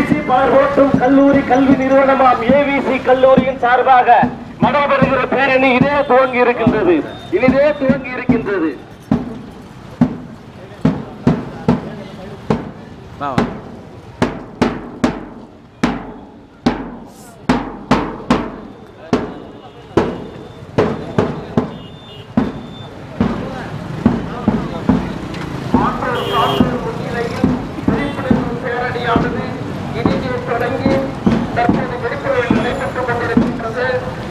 பார்வோட்டும் கல்லூரி கல்வி நிறுவனமாம் ஏவிசி கல்லூரியின் சார்பாக நடைபெறுகிற பேரணி இதே துவங்கி இருக்கின்றது இனிதே துவங்கி இருக்கின்றது ஆற்றல் காற்று முன்னிலையில் விழிப்புணர்வு பேரணியானது இனிதே தொடங்கி தற்போது விழிப்புணர்வு நடைபெற்றுக் கொண்டிருக்கின்றது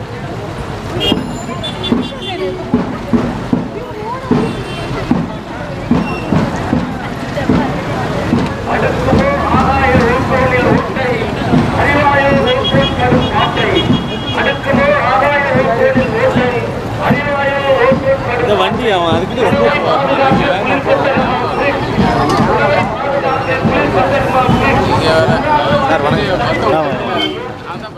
அடுத்தது ஆகாய ஓட்டோனில் ஓட்டை அறிவாய ஓட்டோன் கரும் காட்டை அடுத்தது ஆகாய ஓட்டோனில் ஓட்டை அறிவாய ஓட்டோன் கரும் இந்த வண்டி அவன் அதுக்கிட்ட ரொம்ப சார் வணக்கம்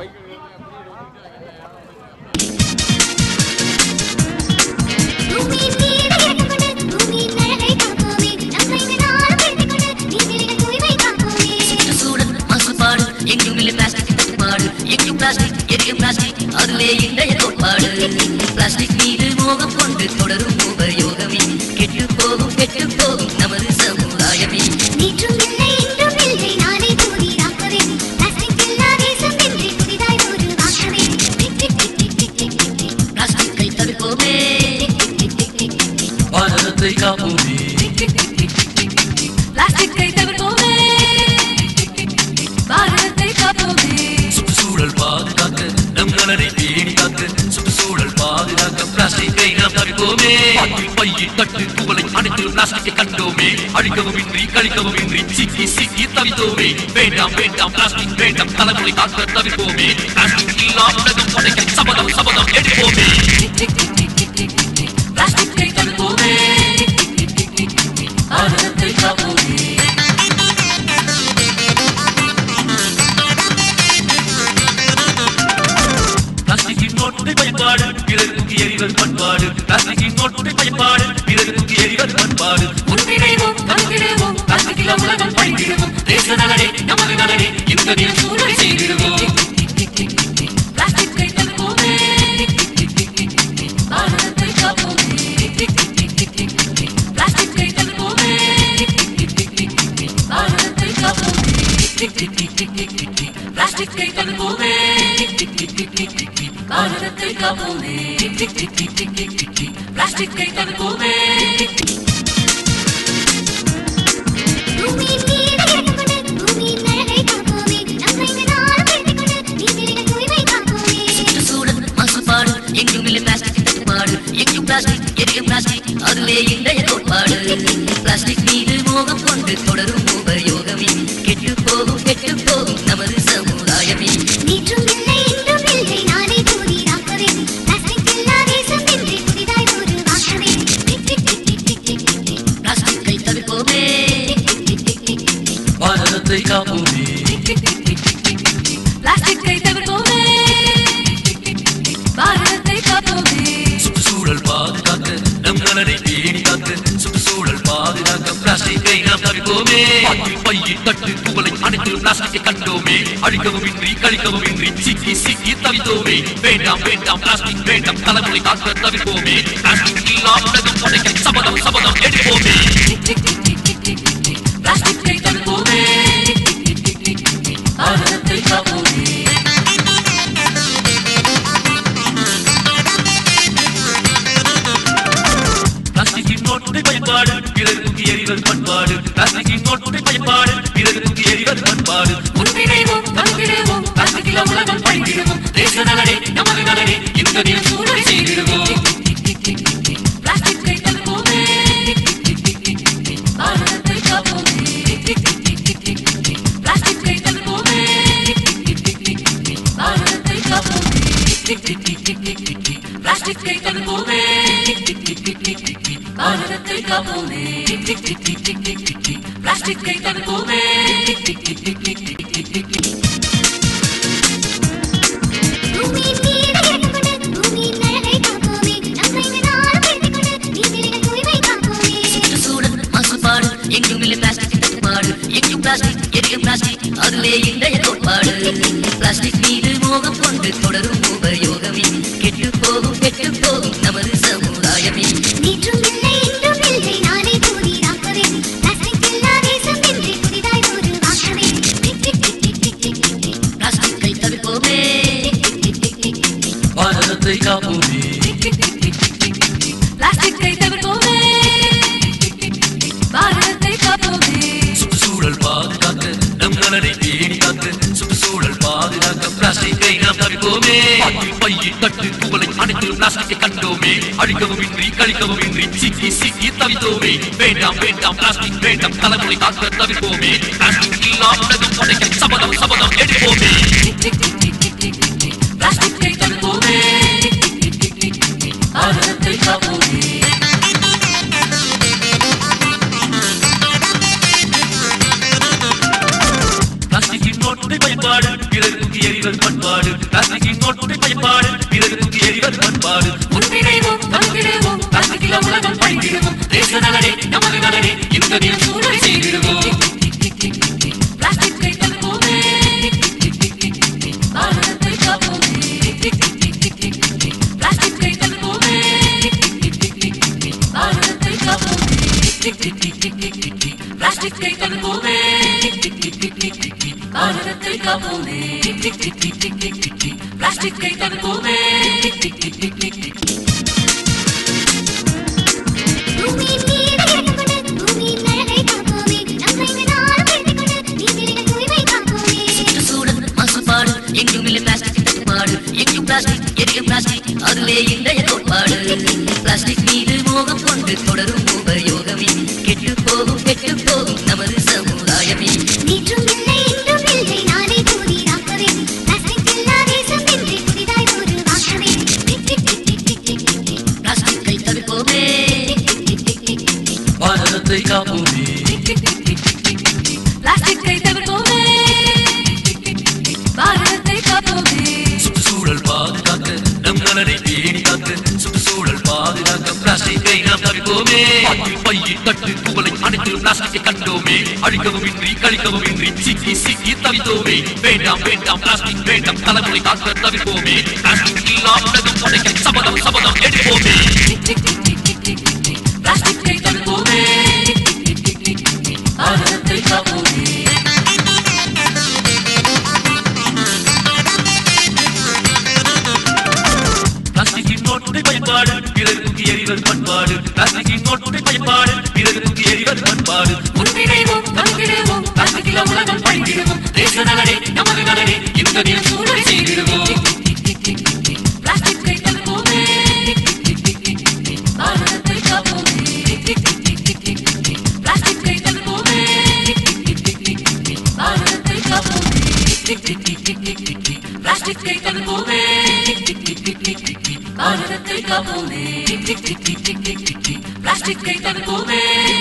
பூமியின் மீது கிடக்கொண்டு பூமியின் அழகை காப்போமே நம்மை நாள் பிடித்துக்கொண்டு நீர்நிலைகள் தூய்மை காப்போமே சூழல் மாசுபாடு எங்கும் இல்லை பிளாஸ்டிக் தட்டுப்பாடு எங்கும் பிளாஸ்டிக் எரியும் பிளாஸ்டிக் அதுவே இன்றைய கோட்பாடு பிளாஸ்டிக் மீது மோகம் கொண்டு தொடரும் உபயோகமே கெட்டு போகும் கெட்டு போகும் நமது சமுதாயமே நீற்றும் இல்லை இன்றும் இல்லை நாளை புதிதாக்கவே பிளாஸ்டிக் இல்லா தேசம் என்று புதிதாய் உருவாக்கவே டிக் டிக் டிக் டிக் டிக் டிக் டிக் டிக் பிளாஸ்டிக்கை தடுப்போமே டிக் டிக் டிக் டிக் டிக் டிக் பாரதத்தை காப்போமே பிளாஸ்டிக்கை தவிர்ப்போமே பாரதத்தை காப்போமே சுற்றுச்சூழல் பாதுகாக்க நம் நலனை பேணி காக்க சுற்றுச்சூழல் பாதுகாக்க பிளாஸ்டிக்கை நாம் தவிர்ப்போமே பாட்டில் பையில் தட்டு குவளை அனைத்திலும் பிளாஸ்டிக்கை கண்டோமே அழிக்கவும் இன்றி கழிக்கவும் இன்றி சிக்கி சிக்கி தவித்தோமே வேண்டாம் வேண்டாம் பிளாஸ்டிக் வேண்டாம் தலைமுறை காக்க தவிர்ப்போமே பிளாஸ்டிக் இல்லா உலகம் படைக்க சபதம் சபதம் எடுப்போமே பிளாஸ்டிக்கை தவிர்ப்போமே பாரதத்தை காப்போமே பிளாஸ்டிக்கின் நோட்டு பயன்பாடு பிறருக்கு எரிவது பண்பாடு பிளாஸ்டிக்கின் நோட்டு பயன்பாடு பிறருக்கு எரிவது பண்பாடு முன்னிறைவோம் கலந்திடுவோம் பிளாஸ்டிக்கில் உலகம் பழித்திடுவோம் தேச நலனே நமது நலனே இந்த தினம் சூழலை செய்திடுவோம் பிளாஸ்டிக்கை தவிர்ப்போமே பாரதத்தை காப்போமே பிளாஸ்டிக்கை தவிர்ப்போமே பாரதத்தை காப்போமே பிளாஸ்டிக்கை தவிர்ப்போமே பாரதத்தை காப்போமே பிளாஸ்டிக்கை தவிர்ப்போமே பூமியின் மீது கிடக்கொண்டு பூமியின் அழகை காப்போமே நம்மை நாள் பிடித்துக்கொண்டு நீர்நிலைகள் தூய்மை காப்போமே சுற்றுச்சூழல் மாசுபாடு எங்கும் இல்லை பிளாஸ்டிக் தட்டுப்பாடு எங்கும் பிளாஸ்டிக் எரியும் பிளாஸ்டிக் அதுவே இன்றைய கோட்பாடு பிளாஸ்டிக் மீது மோகம் கொண்டு தொடரும் உபயோகமே கெட்டு போகும் கெட்டு போகும் நமது சமுதாயமே நீற்றும் இல்லை இன்றும் இல்லை நாளை புதிதாக்கவே பிளாஸ்டிக் இல்லா தேசம் என்று புதிதாய் உருவாக்கவே டிக் டிக் டிக் டிக் டிக் டிக் டிக் டிக் பிளாஸ்டிக்கை தவிர்ப்போமே டிக் டிக் டிக் டிக் டிக் டிக் பாரதத்தை காப்போமே பிளாஸ்டிக்கை தவிர்ப்போமே பாரதத்தை காப்போமே சுற்றுச்சூழல் பாதுகாக்க நம் நலனை பேணி காக்க சுற்றுச்சூழல் பாதுகாக்க பிளாஸ்டிக்கை நாம் தவிர்ப்போமே பாட்டில் பையில் தட்டு குவளை அனைத்திலும் பிளாஸ்டிக்கை கண்டோமே அழிக்கவும் இன்றி கழிக்கவும் இன்றி சிக்கி சிக்கி தவித்தோமே வேண்டாம் வேண்டாம் பிளாஸ்டிக் வேண்டாம் தலைமுறை காக்க தவிர்ப்போமே பிளாஸ்டிக் இல்லா உலகம் படைக்க சபதம் சபதம் எடுப்போமே பிளாஸ்டிக்கை தவிர்ப்போமே பாரதத்தை காப்போமே பிளாஸ்டிக்கின் நோட்டு பயன்பாடு பிறருக்கு எரிவது பண்பாடு பிளாஸ்டிக்கின் நோட்டு பயன்பாடு பிறருக்கு எரிவது பண்பாடு முன்னிறைவோம் கலந்திடுவோம் பிளாஸ்டிக்கில் உலகம் பழித்திடுவோம் தேச நலனே நமது நலனே இந்த தினம் சூழலை செய்திடுவோம் பிளாஸ்டிக்கை தவிர்ப்போமே பாரதத்தை காப்போமே பிளாஸ்டிக்கை தவிர்ப்போமே பாரதத்தை காப்போமே பிளாஸ்டிக்கை தவிர்ப்போமே பாரதத்தை காப்போமே பிளாஸ்டிக்கை தவிர்ப்போமே பூமியின் மீது கிடக்கொண்டு பூமியின் அழகை காப்போமே நம்மை நாள் பிடித்துக்கொண்டு நீர்நிலைகள் தூய்மை காப்போமே சுற்றுச்சூழல் மாசுபாடு எங்கும் இல்லை பிளாஸ்டிக் தட்டுப்பாடு எங்கும் பிளாஸ்டிக் எரியும் பிளாஸ்டிக் அதுவே இன்றைய பிளாஸ்டிக் மீது மோகம் கொண்டு தொடரும் உபயோகமே கெட்டு போகும் கெட்டு போகும் நமது சமுதாயமே நீற்றும் இல்லை இன்றும் இல்லை நாளை புதிதாக்கவே பிளாஸ்டிக் இல்லா தேசம் என்று புதிதாய் உருவாக்கவே டிக் டிக் டிக் டிக் டிக் டிக் டிக் டிக். பிளாஸ்டிக்கை தவிர்ப்போமே பாரதத்தை காப்போமே பிளாஸ்டிக்கை தவிர்ப்போமே பாரதத்தை காப்போமே சுற்றுச்சூழல் பாதுகாக்க நம் நலனை பேணி காக்க சுற்றுச்சூழல் பாதுகாக்க பிளாஸ்டிக்கை நாம் தவிர்ப்போமே பாட்டில் பையில் தட்டு குவளை அனைத்திலும் பிளாஸ்டிக்கை கண்டோமே அழிக்கவும் இன்றி கழிக்கவும் இன்றி சிக்கி சிக்கி தவித்தோமே வேண்டாம் வேண்டாம் பிளாஸ்டிக் வேண்டாம் தலைமுறை காக்க தவிர்ப்போமே பிளாஸ்டிக் இல்லா உலகம் உடைக்க சபதம் சபதம் எடுப்போமே பிளாஸ்டிக்கை தவிர்ப்போமே பாரதத்தை காப்போமே பிளாஸ்டிக்கின் நோட்டை பயன்பாடு பிறருக்கு எரிவது பண்பாடு பிளாஸ்டிக்கின் நோட்டை பயன்பாடு பிறருக்கு எரிவது பண்பாடு முன்பிணைவோம் பங்கிடுவோம் பிளாஸ்டிக்கில் உலகம் பழித்திடுவோம் தேச நலனே நமது நலனே இந்த தினம் சூழலை செய்திடுவோம் பிளாஸ்டிக்கை தவிர்ப்போமே பாரதத்தை காப்போமே பிளாஸ்டிக்கை தவிர்ப்போமே பாரதத்தை காப்போமே பிளாஸ்டிக்கை தவிர்ப்போமே பாரதத்தை காப்போமே பிளாஸ்டிக்கை தவிர்ப்போமே பூமியின் மீது இறக்கப்பட்டு பூமியின் அழகை காப்போமே நம்மை நாளும் எடுத்துக்கொண்டு நீர்நிலைகள் தூய்மை காப்போமே சுற்றுச்சூழல் மாசுபாடு எங்கும் இல்லை பிளாஸ்டிக் தட்டுப்பாடு எங்கும் பிளாஸ்டிக் எரியும் பிளாஸ்டிக் அதுவே இன்றைய கோட்பாடு பிளாஸ்டிக் மீது மோகம் கொண்டு தொடரும் உபயோகமே கெட்டு போகும் கெட்டு போகும் நமது சமுதாயமே நீற்றும் இல்லை இன்றும் இல்லை நாளை புதிதாக்கவே பிளாஸ்டிக் இல்லா தேசம் என்று புதிதாய் உருவாக்கவே டிக் டிக் டிக் டிக் டிக் டிக் டிக் டிக். பிளாஸ்டிக்கை தவிர்ப்போமே பாரதத்தை காப்போமே பிளாஸ்டிக்கை தவிர்ப்போமே பாரதத்தை காப்போமே சுற்றுச்சூழல் பாதுகாக்க நம் நலனை பேணி காக்க சுற்றுச்சூழல் பாதுகாக்க பிளாஸ்டிக்கை நாம் தவிர்ப்போமே பாட்டில் பையில் தட்டு குவளை அனைத்திலும் பிளாஸ்டிக்கை கண்டோமே அழிக்கவும் இன்றி கழிக்கவும் இன்றி சிக்கி சிக்கி தவித்தோமே வேண்டாம் வேண்டாம் பிளாஸ்டிக் வேண்டாம் தலைமுறை காக்க தவிர்ப்போமே பிளாஸ்டிக் இல்லா உலகம் உடைக்க சபதம் சபதம் எடுப்போமே பிளாஸ்டிக்கை தவிர்ப்போமே பாரதத்தை காப்போமே பிளாஸ்டிக்கின் நோட்டை பயன்பாடு பிறருக்கு எரிவது பண்பாடு பிளாஸ்டிக்கின் நோட்டை பயன்பாடு பிறருக்கு எரிவது பண்பாடு முன்பிணைவோம் பங்கிடுவோம் பிளாஸ்டிக்கில் உலகம் பழித்திடுவோம் தேச நலனே நமது நலனே இந்த தினம் சூழலை செய்திடுவோம் பிளாஸ்டிக்கை தவிர்ப்போமே பாரதத்தை காப்போமே பிளாஸ்டிக்கை தவிர்ப்போமே பாரதத்தை காப்போமே பிளாஸ்டிக்கை தவிர்ப்போமே பாரதத்தை காப்போமே பிளாஸ்டிக்கை தவிர்ப்போமே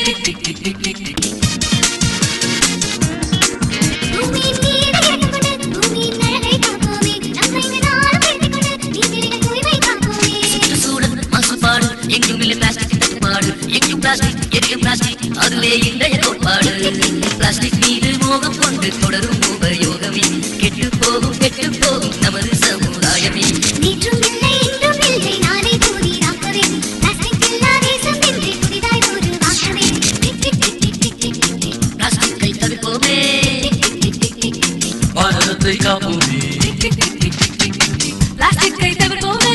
பூமியின் மீது இறக்கப்பட்டு பூமியின் அழகை காப்போமே நம்மை நாளும் எடுத்துக்கொண்டு நீர்நிலைகள் தூய்மை காப்போமே சுற்றுச்சூழல் மாசுபாடு எங்கும் இல்லை பிளாஸ்டிக் தட்டுப்பாடு எங்கும் பிளாஸ்டிக் எரியும் பிளாஸ்டிக் அதுவே இன்றைய கோட்பாடு பிளாஸ்டிக் மீது மோகம் கொண்டு தொடரும் உபயோகமே கெட்டு போகும் கெட்டு போகும் நமது சமுதாயமே நீற்றும் இல்லை இன்றும் இல்லை நாளை புதிதாக்கவே பிளாஸ்டிக் இல்லா தேசம் என்று புதிதாய் உருவாக்கவே டிக் டிக் டிக் டிக் டிக் டிக் டிக் டிக். பிளாஸ்டிக்கை தவிர்ப்போமே பாரதத்தை காப்போமே பிளாஸ்டிக்கை தவிர்ப்போமே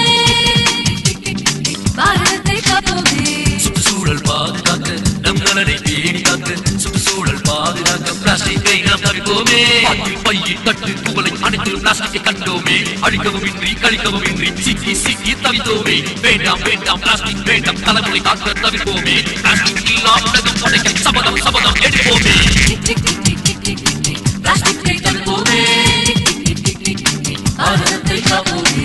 பாரதத்தை காப்போமே சுற்றுச்சூழல் பாதுகாக்க நம் நலனை பேணி காக்க சுற்றுச்சூழல் பாதுகாக்க பிளாஸ்டிக்கை நாம் தவிர்ப்போமே பாட்டில் பையில் தட்டு குவளை அனைத்திலும் பிளாஸ்டிக்கை கண்டோமே அழிக்கவும் இன்றி கழிக்கவும் இன்றி சிக்கி சிக்கி தவித்தோமே வேண்டாம் வேண்டாம் பிளாஸ்டிக் வேண்டாம் தலைமுறை காக்க தவிர்ப்போமே பிளாஸ்டிக் இல்லா உலகம் உடைக்க சபதம் சபதம் எடுப்போமே பிளாஸ்டிக்கை தவிர்ப்போமே பாரதத்தை காப்போமே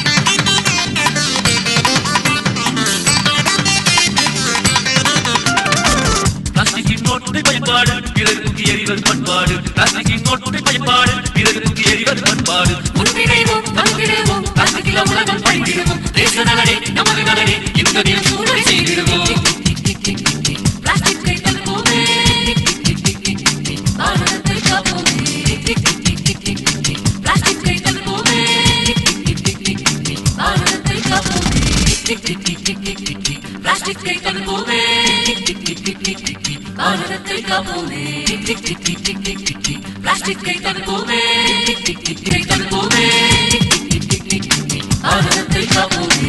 பிளாஸ்டிக்கின் நோட்டை பயன்பாடு பிறருக்கு எரிவது பண்பாடு பிளாஸ்டிக்கின் நோட்டை பயன்பாடு பிறருக்கு எரிவது பண்பாடு முன்பிணைவோம் பங்கிடுவோம் பிளாஸ்டிக்கில் உலகம் பழித்திடுவோம் தேச நலனே நமது நலனே இந்த தினம் சூழலை செய்திடுவோம் பிளாஸ்டிக்கை தவிர்ப்போமே பிளாஸ்டிக்கை தடுப்போமே பாரதத்தை காப்போமே பிளாஸ்டிக்கை தடுப்போமே தடுப்போமே பாரதத்தை காப்போமே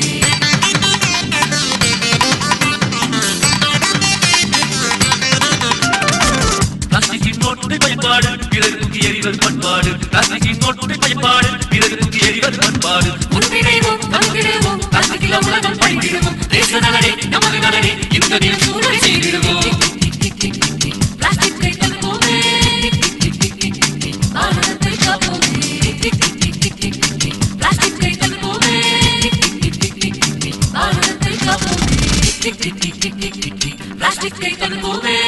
பிளாஸ்டிக்கின் நோட்டை பயன்பாடு பிறகு தூக்கி எறிவது பண்பாடு பிளாஸ்டிக்கின் நோட்டை பயன்பாடு பிறகு தூக்கி எறிவது பண்பாடு முன்பிணைவோம் பங்கிடுவோம் பிளாஸ்டிக்கில் உலகம் படித்திடுவோம் தேச நலனே நமது நலனே இந்த தினம் சூழலை செய்திடுவோம் பிளாஸ்டிக்கை தடுப்போமே பாரதத்தை காப்போமே பிளாஸ்டிக்கை தடுப்போமே பாரதத்தை காப்போமே பிளாஸ்டிக்கை தடுப்போமே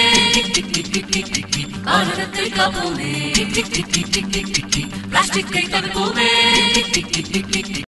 பாரதத்தை காப்போமே பிளாஸ்டிக்கை தடுப்போமே